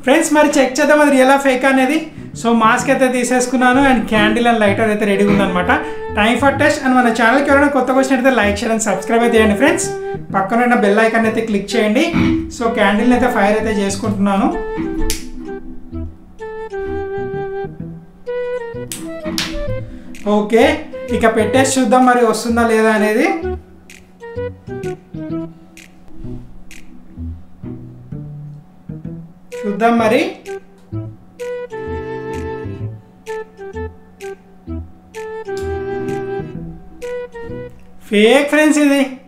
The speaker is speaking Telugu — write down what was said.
ఫ్రెండ్స్ మరి చెక్ చేద్దాం అది రియలా ఫేక్ అనేది సో మాస్క్ అయితే తీసేసుకున్నాను అండ్ క్యాండిల్ అండ్ లైటర్ అయితే రెడీగా ఉందన్నమాట టైం ఫర్ టెస్ట్ అండ్ మన ఛానల్కి ఎవరైనా కొత్తగా వచ్చినట్టయితే లైక్ షేర్ అండ్ సబ్స్క్రైబ్ అయితే చేయండి ఫ్రెండ్స్ పక్కన ఉన్న బెల్ ఐకాన్ అయితే క్లిక్ చేయండి సో క్యాండిల్ని అయితే ఫైర్ అయితే చేసుకుంటున్నాను ఓకే ఇక పెట్టేసి చూద్దాం మరి వస్తుందా లేదా అనేది చూద్దాం మరి ఫేక్ ఫ్రెండ్స్ ఇది